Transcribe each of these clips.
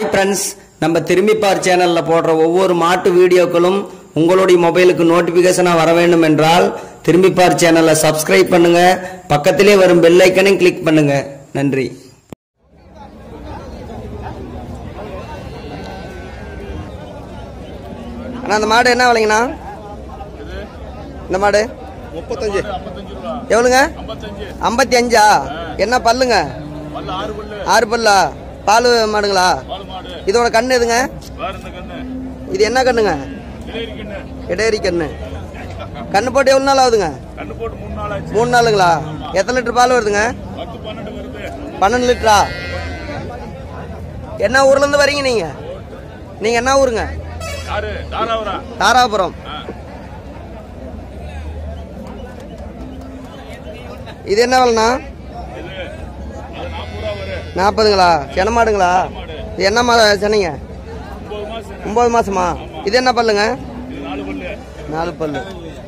Friends நம்ம திரும்பிப்பார் சேனல்ல போடுற ஒவ்வொரு மாட்டு வீடியோக்களும் உங்களுடைய மொபைலுக்கு நோட்டிபிகேஷனா வர வேண்டும் என்றால் திரும்பிப்பார் சேனலை சப்ஸ்கிரைப் பண்ணுங்க பக்கத்திலே வரும் பெல் ஐக்கனையும் கிளிக் பண்ணுங்க நன்றி அண்ணா அந்த மாடு என்ன விலைங்கண்ணா இந்த மாடு முப்பத்தஞ்சு எவ்வளோங்க ஐம்பத்தி அஞ்சா என்ன பல்லுங்க ஆறு பல்லா பால் மாடுங்களா இதோட கண்ணு எதுங்க இது என்ன கண்ணுங்க இடேரி கண்ணு கண்ணு போட்டு எவ்வளோ நாள் ஆகுதுங்க மூணு நாளுங்களா எத்தனை லிட்டர் பால் வருதுங்க பன்னெண்டு லிட்டரா என்ன ஊர்ல இருந்து வரீங்க நீங்க நீங்க என்ன ஊருங்க தாராபுரம் இது என்ன விலைண்ணா நாற்பதுங்களா சென மாடுங்களா இது என்ன மா சென்னைங்க ஒன்பது மாசமா இது என்ன பல்லுங்க நாலு பல்லு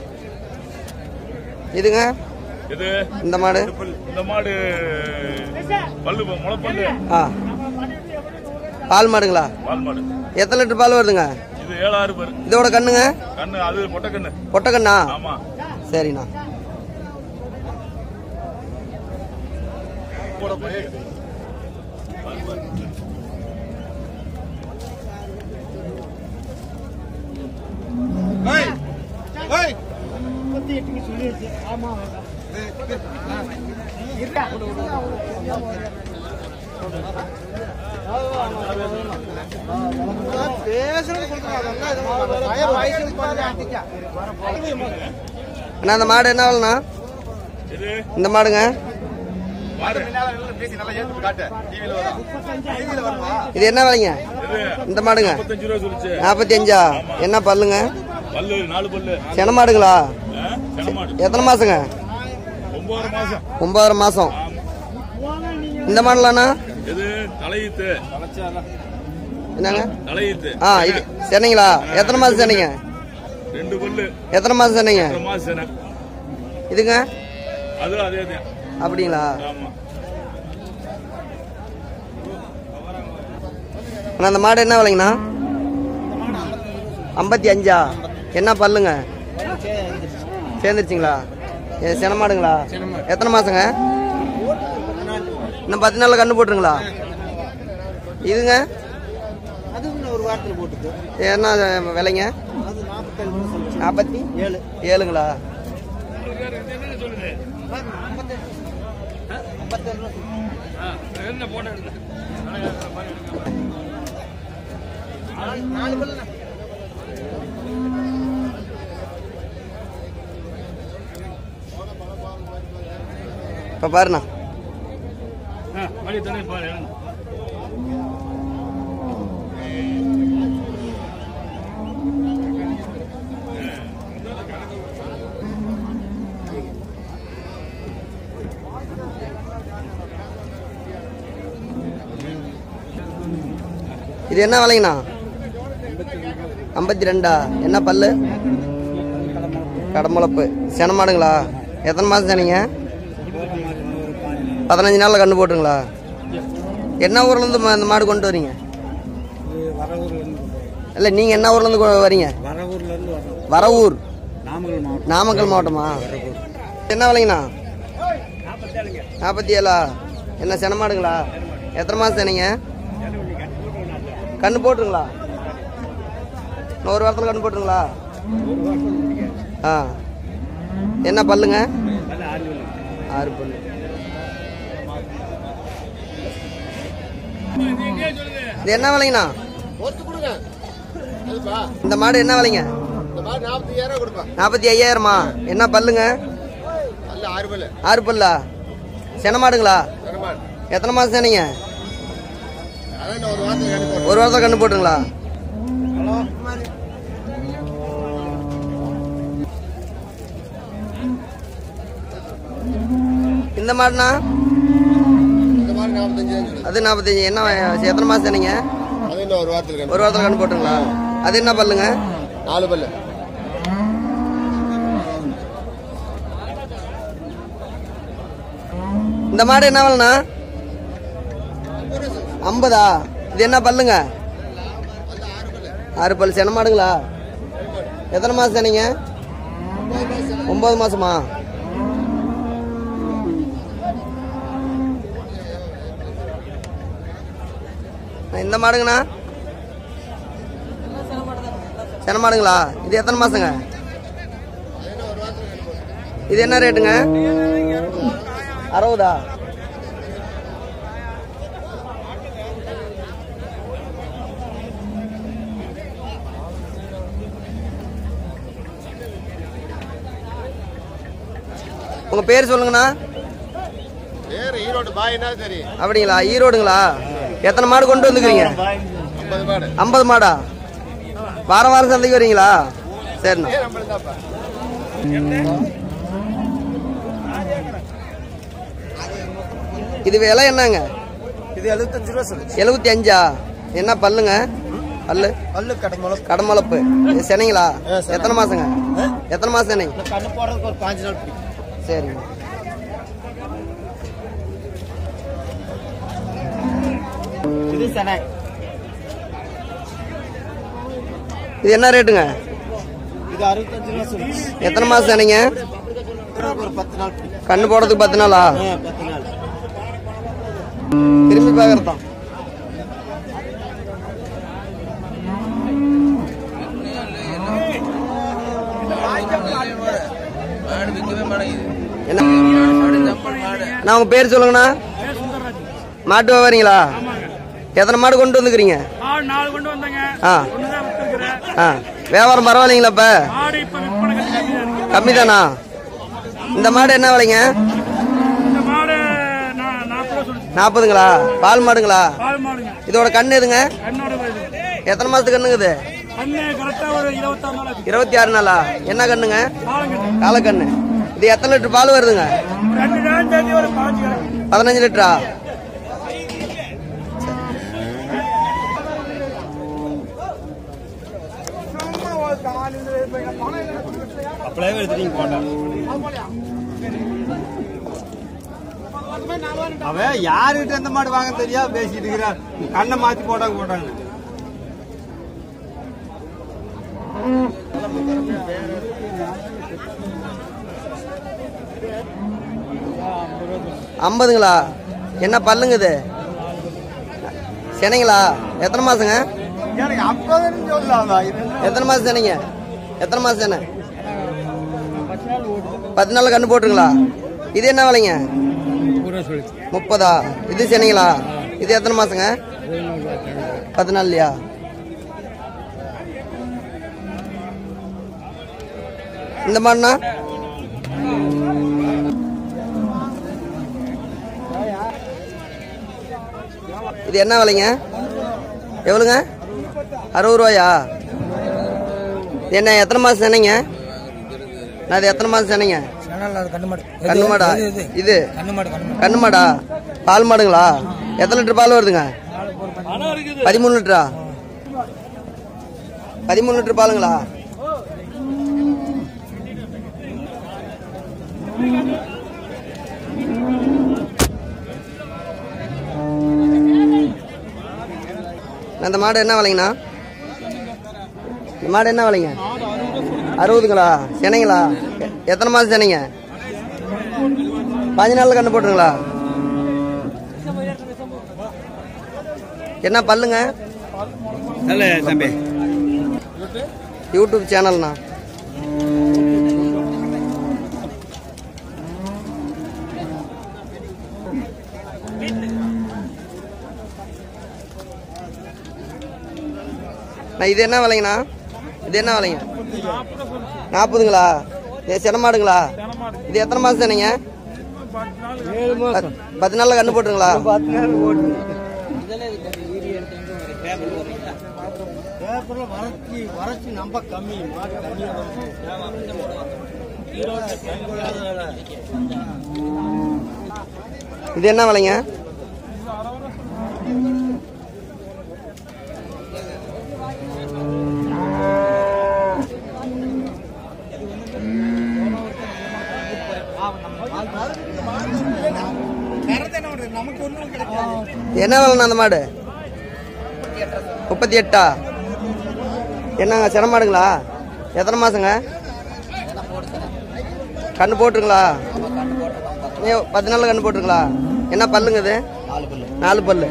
இதுங்க இது இந்த மாடு இந்த மாடு பல்லு முளைப்பல்லு ஆ பால் மாடுங்களா பால் மாடு எத்தனை லிட்டர் பால் வருதுங்க இது ஏழாறு பேர் இதோட கண்ணுங்க கண்ணு அது பொட்டை கண்ணு பொட்டை கண்ணா ஆமா சரிண்ணா அண்ணா இந்த மாடு என்ன விலைண்ணா இது இந்த மாடுங்க மாடு இது என்ன விலைங்க இந்த மாடுங்க முப்பத்தஞ்சு ரூபா சொல்லிச்சு நாற்பத்தி அஞ்சா என்ன பல்லுங்க பல்லு நாலு பல்லு சென மாடுங்களா ஆ, சென மாடு எத்தனை மாசங்க ஒன்பது மாசம் ஒன்பதரை மாசம் இந்த மாடலாண்ணா இது தலையீத்து என்னங்க தலையீத்து ஆ இது சென்னைங்களா எத்தனை மாசம் சென்னைங்க ரெண்டு பல்லு எத்தனை மாசம் சென்னைங்க ரெண்டு மாசம் சென இதுங்க அது அதே தான் அப்படிங்களா ஆமா அண்ணா அந்த மாடு என்ன விலைங்கண்ணா ஐம்பத்தி அஞ்சா என்ன பல்லுங்க சேர்ந்துருச்சிங்களா ஏ, சென மாடுங்களா எத்தனை மாசங்க இன்னும் பத்து நாள்ல கண்ணு போட்டுருங்களா இதுங்க அது இன்னும் ஒரு வாரத்தில் போட்டுக்கு என்ன விலைங்க அது நாற்பத்தேழு ரூபா சொல்லுச்சு நாற்பத்தி ஏழு ஏழுங்களா ஐம்பத்தேழு ரூபா சொல்லுச்சு. நாலு- நாலு பல்லுண்ணா. இப்போ பாருண்ணா இது என்ன விலைங்கண்ணா ஐம்பத்தி ரெண்டா என்ன பல்லு கடமுளப்பு சென மாடுங்களா எத்தனை மாதம் செனீங்க பதினஞ்சு நாளில் கண்டு போட்டுங்களா என்ன ஊர்லேருந்து இந்த மாடு கொண்டு வரீங்க இது வரவூர்லேருந்து இல்லை நீங்கள் என்ன ஊர்லேருந்து கொ- வரீங்க வரவூர்லேருந்து வரோம் வரவூர் நாமக்கல் மாவட்டம் நாமக்கல் மாவட்டமா என்ன விலைங்கண்ணா நாற்பத்தி ஏழா என்ன சென மாடுங்களா எத்தனை மாதம் செனீங்க கண்ணு போட்டுருங்களா இன்னும் ஒரு வாரத்தில் கண்ணு போட்டுருங்களா ஆ என்ன பல்லுங்க ஆறு பல்லு இது என்ன விலைங்கண்ணா ஒத்து கொடுங்க அதுப்பா இந்த மாடு என்ன விலைங்க இந்த மாதிரி நாற்பத்தி ஐயாயிரம் கொடுப்பா நாற்பத்தி ஐயாயிரமா என்ன பல்லுங்க அல்ல ஆறு பல்லு ஆறு பல்லா சென மாடுங்களா வரமாடு எத்தனை மாதம் செனீங்க அதான் இன்னும் ஒரு வாரத்தில் கண்டு ஒரு வாரத்தில் கண்ணு போட்டுங்களா ஹலோ இந்த மாடுனா இந்த மாதிரி நாற்பத்தஞ்சு அது நாற்பத்தஞ்சு என்ன எத்தனை மாதம் செனீங்க அது இன்னும் ஒரு வாரத்தில் கண்டு ஒரு வாரத்தில் கண்ணு போட்டுங்களா அது என்ன பல்லுங்க நாலு பல்லு இந்த மாடு என்ன விலைண்ணா ஐம்பதா இது என்ன பல்லுங்க ஆறு பல் சென மாடுங்களா எத்தனை மாதம் செனைங்க ஒம்பது மாசமா இந்த மாடுங்கண்ணா சென மாடுங்களா இது எத்தனை மாசங்க இது என்ன ரேட்டுங்க அறுபதா உங்க பேர் சொல்லுங்கண்ணா வேறு ஈரோடு பாய் என்ன தெரியும் அப்படிங்களா ஈரோடுங்களா எத்தனை மாடு கொண்டு வந்துக்கிறீங்க ஐம்பது மாடு ஐம்பது மாடா வாரம் வாரம் சந்தைக்கு வரீங்களா சரிண்ணா ஏன் நம்மளுக்கு தான்ப்பா இது விலை என்னங்க இது எழுபத்தஞ்சு ரூபா சொல்லு எழுபத்தி அஞ்சா என்ன பல்லுங்க பல்லு பல்லு கடமளம் கடமளப்பு இது சென்னைங்களா ஆ, சரி. எத்தனை மாசங்க எத்தனை மாசம் சென்னை கண்ணு போடுறதுக்கு ஒரு பாஞ்சு நாள் பிடிக்கும் சரிங்க இது சென்னை இது என்ன ரேட்டுங்க இது அறுபத்தஞ்சு ரூபா சொல்லு எத்தனை மாசம் சென்னைங்க ஒரு பத்து நாள் பிடிக்கும் கண்ணு போடுறதுக்கு பத்து நாளா ஆ, பத்து நாள் திரும்பி பார்க்கறதான் என்ன நான் உங்க பேர் சொல்லுங்கண்ணா மாட்டு வியாபாரிங்களா எத்தனை மாடு கொண்டு வந்துக்கிறீங்க ஆடு நாலு கொண்டு வந்தேங்க ஆ ஒண்ணுதான் வித்துருக்கிறேன் ஆ வியாபாரம் பரவாயில்லைங்களா இப்ப ஆடு இப்ப விற்பனை கம்மி இருக்கு கம்மி தானா இந்த மாடு என்ன விலைங்க இந்த மாடு நான் நாற்பது ரூபா சொல்லி நாற்பதுங்களா பால் மாடுங்களா பால் மாடுங்க இதோட கண்ணு எதுங்க கண்ணோட வருது எத்தனை மாசத்துக்கு கண்ணுங்குது கண்ணு கரெக்டா ஒரு இருபத்தாறு நாள் ஆச்சு இருபத்தி ஆறு நாளா என்ன கண்ணுங்க பாலங்கண்ணு காலக்கண்ணு இது எத்தனை லிட்டர் பால் வருதுங்க ரெண்டு நாள் தேதி ஒரு பாஞ்சு கிடக்கு பதினஞ்சு லிட்டரா அப்படியே எடுத்துட்டீங்க போட்டேன் அவன் யாருகிட்ட எந்த மாடு வாங்க தெரியாம பேசிட்டு இருக்கிறான் கண்ணை மாத்தி போட்டாங்க போட்டாங்க ஐம்பதுங்களா என்ன பல்லுங்க இது சென்னைங்களா எத்தனை மாசங்க எனக்கு அப்பதான் சொல்லலாம் எத்தனை மாசம் சென்னைங்க எத்தனை மாசம் சென்னை பத்து நாள் கண்ணு போட்டுருங்களா இது என்ன விலைங்க முப்பதா இது சென்னைங்களா இது எத்தனை மாசங்க பத்து நாள் இல்லையா இந்த மாடுனா இது என்ன விலைங்க எவ்வளோங்க அறுபது ரூபாயா இது என்ன எத்தனை மாதம் சென்னைங்க நான் இது எத்தனை மாதம் சென்னைங்க கண்ணு மாடா இது கண்ணு மாடா பால் மாடுங்களா எத்தனை லிட்டர் பால் வருதுங்க பதிமூணு லிட்டரா பதிமூணு லிட்டர் பாலுங்களா அந்த மாடு என்ன விலைங்கண்ணா இந்த மாடு என்ன விலைங்க அறுபதுங்களா சென்னைங்களா எ- எத்தனை மாதம் சென்னைங்க பாஞ்சு நாளில் கண்டு போட்டுருங்களா என்ன பல்லுங்க தம்பி யூடியூப் சேனல்ண்ணா நான் இது என்ன விலைங்கண்ணா இது என்ன விலைங்க நாற்பதுங்களா இது சென மாடுங்களா இது எத்தனை மாதம் தானேங்க பத்து- பத்து நாளில் கண்டு போட்டுருங்களா பேப்பர்ல வறட்சி வறட்சி ரொம்ப கம்மி மாடு கம்மியா இது என்ன விலைங்க என்ன விலைண்ணா அந்த மாடு முப்பத்தி எட்டா என்னங்க சிரமாடுங்களா எத்தனை மாசங்க கண்ணு போட்டுருங்களா ஏ பத்து நாள்ல கண்ணு போட்டுருங்களா என்ன பல்லுங்க இது நாலு பல்லு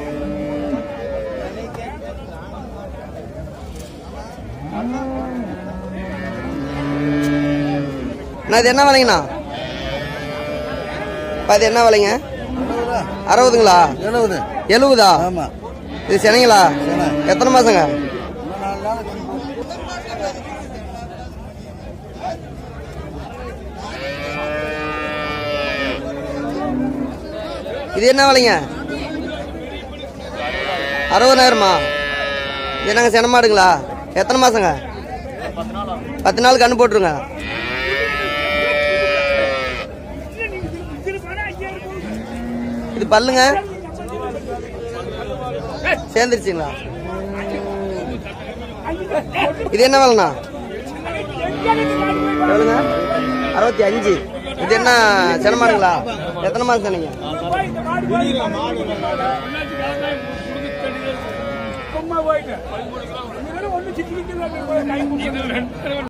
அண்ணா இது என்ன விலைங்கண்ணா இப்ப இது என்ன விலைங்க அறுபதுங்களா எழுபது எழுபதா ஆமா இது சினைங்களா எத்தனை மாசங்க இது என்ன விலைங்க அறுபதாயிரமா இது என்னங்க சின மாடுங்களா எத்தனை மாசங்க பத்து நாள் கண்ணு போட்டுருங்க இது பல்லுங்க சேர்ந்துருச்சுங்களா இது என்ன வேலைண்ணா எவ்வளோங்க அறுபத்தி அஞ்சு இது என்ன சிரமாடுங்களா எத்தனை மாதம் சொன்னீங்க சும்மா போயிட்டு ஒன்னு சிக்கி